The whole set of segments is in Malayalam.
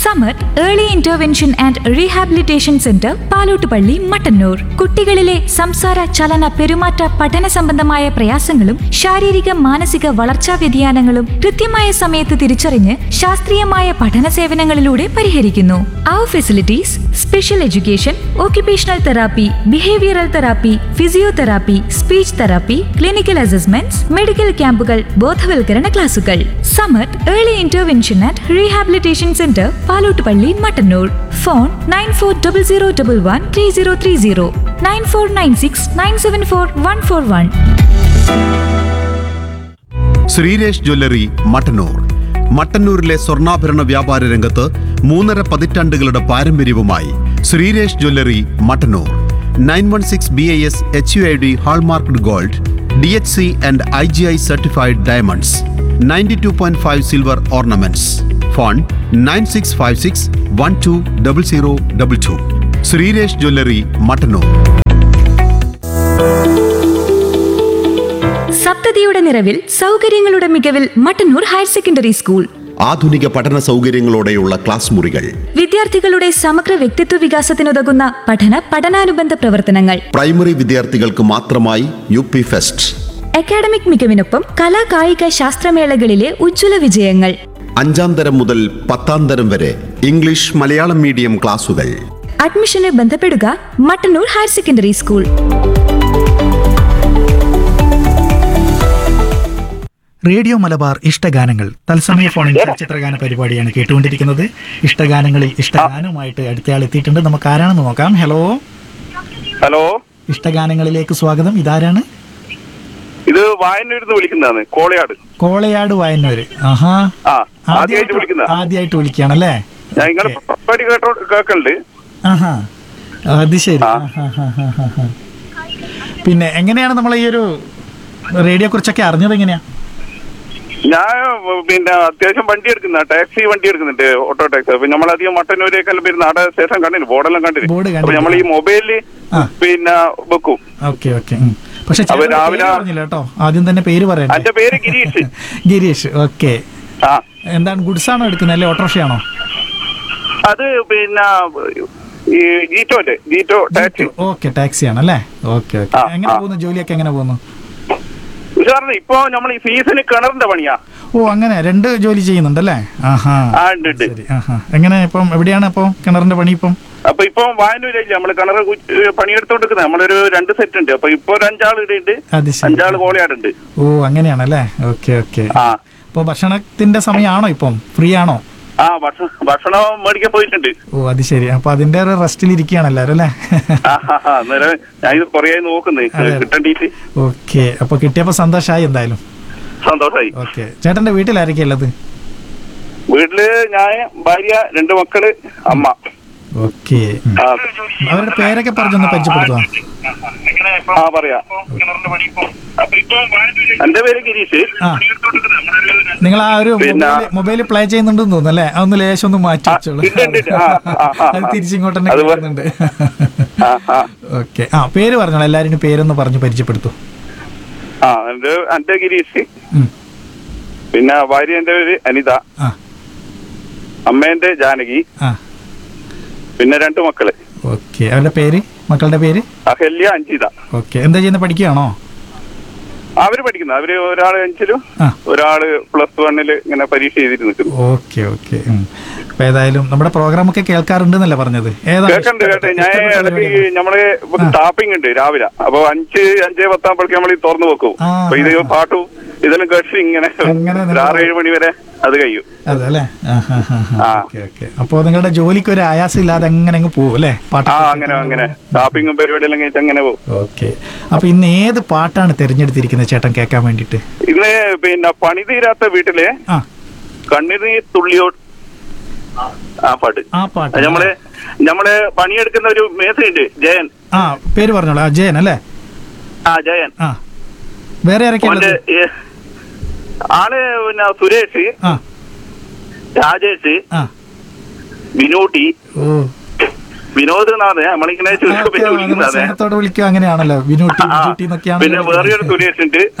സമത് early intervention and rehabilitation centre Palottupalli Mattannur കുട്ടികളിലെ സംസാര ചലന പെരുമാറ്റ പഠന സംബന്ധമായ പ്രയാസങ്ങളും ശാരീരിക മാനസിക വളർച്ചാ വ്യതിയാനങ്ങളും കൃത്യമായ സമയത്ത് തിരിച്ചറിഞ്ഞ് ശാസ്ത്രീയമായ പഠന സേവനങ്ങളിലൂടെ പരിഹരിക്കുന്നു അവർ facilities special education occupational therapy behavioural therapy physiotherapy speech therapy clinical assessments medical ക്യാമ്പുകൾ ബോധവൽക്കരണ ക്ലാസുകൾ Samath early intervention and rehabilitation centre Palottupalli Mattannur phone nine four double zero double one three zero three zero nine four nine six nine seven four one four one Sreeresh jewellery Mattannur മട്ടന്നൂരിലെ സ്വർണ്ണാഭരണ വ്യാപാര രംഗത്ത് മൂന്നര പതിറ്റാണ്ടുകളുടെ പാരമ്പര്യവുമായി Sreeresh jewellery Mattannur nine one six B I S H U I D hallmarked gold D H C and I G I certified diamonds ninety two point five silver ornaments phone nine six five six one two double zero double two Sreeresh jewellery Mattannur സപ്തതിയുടെ നിറവിൽ സൗകര്യങ്ങളുടെ മികവിൽ മട്ടന്നൂർ ഹയർ സെക്കൻഡറി സ്കൂൾ ആധുനിക പഠന സൗകര്യങ്ങളോടെയുള്ള ക്ലാസ് മുറികൾ വിദ്യാർത്ഥികളുടെ സമഗ്ര വ്യക്തിത്വ വികാസത്തിനുതകുന്ന പഠന പഠനാനുബന്ധ പ്രവർത്തനങ്ങൾ പ്രൈമറി വിദ്യാർത്ഥികൾക്ക് മാത്രമായി യു പി ഫെസ്റ്റ് അക്കാഡമിക് മികവിനൊപ്പം കലാ കായിക ശാസ്ത്രമേളകളിലെ ഉജ്ജ്വല വിജയങ്ങൾ അഞ്ചാം തരം മുതൽ പത്താം തരം വരെ ഇംഗ്ലീഷ് മലയാളം മീഡിയം ക്ലാസുകൾ അഡ്മിഷന് ബന്ധപ്പെടുക Mattannur higher secondary school radio Malabar ഇഷ്ടഗാനങ്ങൾ തത്സമയ ഫോണിൽ ചലച്ചിത്രഗാന പരിപാടിയാണ് കേട്ടുകൊണ്ടിരിക്കുന്നത് ഇഷ്ടഗാനങ്ങളിൽ ഇഷ്ടഗാനവുമായിട്ട് അടുത്തയാൾ എത്തിയിട്ടുണ്ട് നമുക്ക് ആരാണെന്ന് നോക്കാം ഹലോ ഹലോ ഇഷ്ടഗാനങ്ങളിലേക്ക് സ്വാഗതം ഇതാരാണ് ഇത് വായനൂരിന്ന് വിളിക്കുന്നതാണ് കോളയാട് കോളയാട് വയന്നൂര് ആഹാ ആ ആദ്യമായിട്ട് വിളിക്കുന്ന ആദ്യമായിട്ട് വിളിക്കുകയാണല്ലേ ഞാൻ നിങ്ങളെ ഓക്കേ. പരിപാടി കേട്ടോ കേൾക്കലുണ്ട് ആഹാ അത് ശരി ആഹാ, ഹാ, ഹാ, ഹാ, ഹാ. പിന്നെ എങ്ങനെയാണ് നമ്മൾ ഈ ഒരു റേഡിയോ കുറിച്ചൊക്കെ അറിഞ്ഞത് എങ്ങനെയാ ഞാൻ പിന്നെ അത്യാവശ്യം വണ്ടി എടുക്കുന്ന ടാക്സി വണ്ടി എടുക്കുന്നുണ്ട് ഓട്ടോ ടാക്സി അപ്പൊ നമ്മളധികം മട്ടന്നൂരേക്കെല്ലാം വരുന്ന അവിടെ സ്റ്റേഷൻ കണ്ടിന് ബോർഡെല്ലാം കണ്ടിന് ബോർഡ് അപ്പൊ കണ്ടിന്. നമ്മൾ ഈ മൊബൈലില് ആ. പിന്നെ വെക്കും ഓക്കെ ഓക്കെ പക്ഷെ അപ്പൊ ചേട്ടൻ്റെ രാവിലെ- പേര് പറഞ്ഞില്ല കേട്ടോ ആദ്യം തന്നെ പേര് പറയണ്ടേ എന്റെ പേര് ഗിരീഷ് ഗിരീഷ് ഓക്കെ ആ എന്താണ് ഗുഡ്സ് ആണോ എടുക്കുന്നത് അല്ലെ ഓട്ടോറിക്ഷയാണോ അത് പിന്നെ ഈ ജീറ്റോന്റെ ജീറ്റോ ടാക്സി ഓക്കെ ടാക്സി ആണല്ലേ ഓക്കെ ഓക്കെ ആ, എങ്ങനെ ആ. പോകുന്നു ജോലിയൊക്കെ എങ്ങനെ പോകുന്നു ഉഷാറിന് ഇപ്പൊ നമ്മൾ ഈ സീസണ് കിണറിന്റെ പണിയാ ഓ അങ്ങനെ രണ്ട് ജോലി ചെയ്യുന്നുണ്ടല്ലേ ആഹാ ആ ഉണ്ട് ഉണ്ട് ശരി ആഹാ എങ്ങനെ ഇപ്പം എവിടെയാണ് ഇപ്പം കിണറിന്റെ പണി ഇപ്പം അപ്പൊ ഇപ്പൊ വായനൂരില്ല നമ്മള് കിണർ പണിയെടുത്തോണ്ടിരിക്കുന്നത് നമ്മളൊരു രണ്ട് സെറ്റ് ഉണ്ട് അപ്പൊ ഇപ്പൊ ഒരു അഞ്ചാൾ ഇവിടെ ഉണ്ട് അത് ശരി അഞ്ചാള് കോളയാടുണ്ട് ഓ അങ്ങനെയാണല്ലേ ഓക്കെ ഓക്കെ ആ അപ്പൊ ഭക്ഷണത്തിന്റെ സമയമാണോ ഇപ്പം ഫ്രീ ആണോ ആ ഭക്ഷണം ഭക്ഷണം മേടിക്കാൻ പോയിട്ടുണ്ട് ഓ അത് ശരി അപ്പൊ അതിന്റെ ഒരു റെസ്റ്റിൽ ഇരിക്കുകയാണ് എല്ലാവരും അല്ലേ ആ, ആ, ആ, അന്നേരം ഞാൻ ഇത് കുറേ നോക്കുന്നത് അതെ. കിട്ടണ്ടീട്ട് ഓക്കെ അപ്പൊ കിട്ടിയപ്പോ സന്തോഷമായി എന്തായാലും സന്തോഷായി ഓക്കെ ചേട്ടന്റെ വീട്ടിലായിരിക്കും ഉള്ളത് വീട്ടില് ഞാൻ ഭാര്യ രണ്ട് മക്കള് അമ്മ ഓക്കെ ആ. അവരുടെ പേരൊക്കെ പറഞ്ഞൊന്ന് പരിചയപ്പെടുത്തുക ആ പറയാ എന്റെ പേര് ഗിരീഷ് ആ നിങ്ങൾ ആ ഒരു പിന്നെ- മൊബൈൽ പ്ലേ ചെയ്യുന്നുണ്ടെന്ന് തോന്നുന്നു അല്ലേ അതൊന്ന് ലേശം ഒന്ന് മാറ്റി ആ, വെച്ചോളൂ ഉണ്ട്, ഉണ്ട്, ഉണ്ട്. ആ, ആ, ആ, അത് ആ. തിരിച്ചിങ്ങോട്ട് തന്നെ അത് വേ- കേൾക്കുന്നുണ്ട് ആ ആ ഓക്കെ ആ പേര് പറഞ്ഞോളൂ എല്ലാവരും പേരൊന്ന് പറഞ്ഞ് പരിചയപ്പെടുത്തു ആ എന്റെ എന്റെ ഗിരീഷ് ഉം. പിന്നെ ഭാര്യ എന്റെ പേര് അനിത ആ അമ്മേന്റെ ജാനകി ആ പിന്നെ രണ്ട് മക്കള് ഓക്കെ അവരുടെ പേര് മക്കളുടെ പേര് അഹല്യ അഞ്ചിത ഓക്കെ എന്താ ചെയ്യുന്നത് പഠിക്കുകയാണോ അവര് പഠിക്കുന്ന അവര് ഒരാള് അഞ്ചിലും ആ. ഒരാള് പ്ലസ് വണ്ണില് ഇങ്ങനെ പരീക്ഷ ചെയ്തിട്ട് നിൽക്കുന്നു ഓക്കെ ഓക്കെ അപ്പൊ ഏതായാലും നമ്മുടെ പ്രോഗ്രാം ഒക്കെ കേൾക്കാറുണ്ടെന്നല്ലേ പറഞ്ഞത് ഏതാ കേൾക്കണ്ട് കേട്ടെ ഞാൻ ഇടയ്ക്ക് ഈ നമ്മള് ടാപ്പിംഗ് ഉണ്ട് രാവിലെ അപ്പൊ അഞ്ച് അഞ്ചേ പത്താകുമ്പോഴേക്ക് നമ്മൾ ഈ തുറന്നു വെക്കും ആ, അപ്പൊ ഇത് പാട്ടും ഇതെല്ലാം കേട്ട് ഇങ്ങനെ അങ്ങനെ ഒരു ആറ് ഏഴ് മണി വരെ അത് കഴിയും അതെ അല്ലേ ആ. ഓക്കെ ഓക്കെ അപ്പൊ നിങ്ങളുടെ ജോലിക്ക് ഒരു ആയാസം ഇല്ലാതെ അങ്ങനെ അങ്ങ് പോകും അല്ലേ പാട്ട് ആ അങ്ങനെ അങ്ങനെ ടാപ്പിങ്ങും പരിപാടിയെല്ലാം കഴിഞ്ഞിട്ട് അങ്ങനെ പോകും ഓക്കെ അപ്പൊ ഇന്ന് ഏത് പാട്ടാണ് തിരഞ്ഞെടുത്തിരിക്കുന്നത് ചേട്ടൻ കേൾക്കാൻ വേണ്ടിട്ട് ഇന്ന് പിന്നെ പണി തീരാത്ത വീട്ടിലെ ആ കണ്ണീർ തുള്ളിയോ ആ പാട്ട് ആ പാട്ട് അത് നമ്മള് നമ്മള് പണിയെടുക്കുന്ന ഒരു മേസ്ത്രി ഉണ്ട് ജയൻ ആ പേര് പറഞ്ഞോളൂ അജയൻ അല്ലേ ആ ജയൻ ആ വേറെ ആരൊക്കെ ഓന്റെ ഉള്ളത് ഏ, ആള് പിന്നെ സുരേഷ് ആ രാജേഷ് ആ വിനോട്ടി ഓ വിനോദ് എന്നാണ് നമ്മളിങ്ങനെ ചുരുക്കം ഓക്കെ, പേര് നമ്മൾ വിളിക്കുന്നത് സ്നേഹത്തോടെ വിളിക്കുക അങ്ങനെയാണല്ലോ വിനൂട്ടി ആ, വിജുട്ടി എന്നൊക്കെയാണ് പിന്നെ വേറെ ഒരു സുരേഷ് ഉണ്ട് ആ.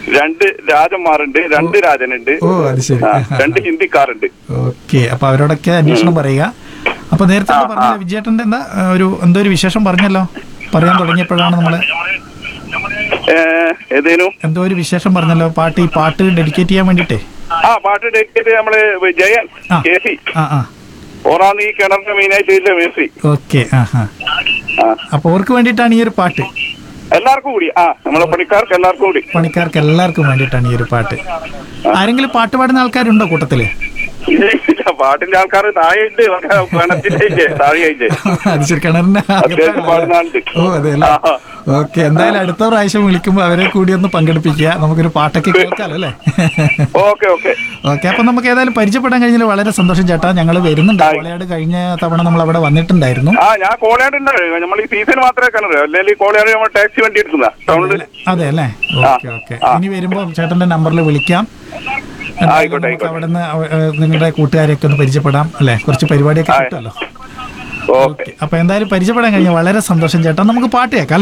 രണ്ട് രാജന്മാരുണ്ട് രണ്ട് രാജനുണ്ട് ഓ അത് ശരി ആ, രണ്ട് ഹിന്ദിക്കാരുണ്ട് ഓക്കെ അപ്പൊ അവരോടൊക്കെ അന്വേഷണം പറയുക അപ്പൊ നേരത്തെ എന്താ പറഞ്ഞില്ല വിജയേട്ടന്റെ എന്താ ആ, ഒരു എന്തോ ഒരു വിശേഷം പറഞ്ഞല്ലോ പറയാൻ തുടങ്ങിയപ്പോഴാണ് നമ്മള് ഏ, ഏതേനു എന്തോ ഒരു വിശേഷം പറഞ്ഞല്ലോ പാട്ട് ഈ പാട്ട് ഡെഡിക്കേറ്റ് ചെയ്യാൻ വേണ്ടിട്ടേ ആ പാട്ട് ഡേറ്റ് നമ്മള് ജയൻ ആ. കെ സി ആ ആ ഓറാന്ന് ഈ കിണറിന്റെ മെയിനായിട്ട് ഇല്ല മേസി ഓക്കെ ആ ആ ആ അപ്പൊ അവർക്ക് വേണ്ടിയിട്ടാണ് ഈ ഒരു പാട്ട് എല്ലാവർക്കും കൂടി ആ നമ്മളെ പണിക്കാർക്ക് എല്ലാവർക്കും കൂടി പണിക്കാർക്ക് എല്ലാവർക്കും വേണ്ടിയിട്ടാണ് ഈ ഒരു പാട്ട് ആരെങ്കിലും പാട്ട് പാടുന്ന ആൾക്കാരുണ്ടോ കൂട്ടത്തില് ഇല്ല, പാട്ടിന്റെ ആൾക്കാർ താഴെയുണ്ട് കിണറ്റിലേക്ക് താഴെയായിട്ട് അത് ശരി കിണറിന്റെ അത്യാവശ്യം പാടുന്ന ആളുണ്ട് ഓ അതെ അല്ലേ ആ, ആ. ഓക്കെ എന്തായാലും അടുത്ത പ്രാവശ്യം വിളിക്കുമ്പോ അവരെ കൂടി ഒന്ന് പങ്കെടുപ്പിക്കുക നമുക്കൊരു പാട്ടൊക്കെ കേൾക്കാലോ അല്ലേ ഓക്കെ ഓക്കെ ഓക്കെ അപ്പൊ നമുക്ക് ഏതായാലും പരിചയപ്പെടാൻ കഴിഞ്ഞാൽ വളരെ സന്തോഷം ചേട്ടാ ഞങ്ങൾ വരുന്നുണ്ട് കോളയാട് കഴിഞ്ഞ തവണ നമ്മൾ അവിടെ വന്നിട്ടുണ്ടായിരുന്നു ആ ഞാൻ കോളയാട് ഉണ്ടാവും നമ്മൾ ഈ സീസൺ മാത്രമേ കാണുള്ളൂ അല്ലെങ്കിൽ കോളയാട് നമ്മൾ ടാക്സി വണ്ടി എടുക്കുന്ന ടൗണിൽ അതെ അല്ലേ ഓക്കെ ഓക്കെ ഇനി വരുമ്പോ ചേട്ടന്റെ നമ്പറിൽ വിളിക്കാം എന്തായാലും ആയിക്കോട്ടെ, നമുക്ക് അവിടെ നിന്ന് നിങ്ങളുടെ കൂട്ടുകാരെയൊക്കെ ഒന്ന് പരിചയപ്പെടാം അല്ലെ കുറച്ച് പരിപാടിയൊക്കെ കിട്ടുമല്ലോ ഓക്കെ ഓക്കെ അപ്പൊ എന്തായാലും പരിചയപ്പെടാൻ കഴിഞ്ഞാൽ വളരെ സന്തോഷം ചേട്ടാ നമുക്ക് പാട്ട് കേൾക്കാം അല്ലേ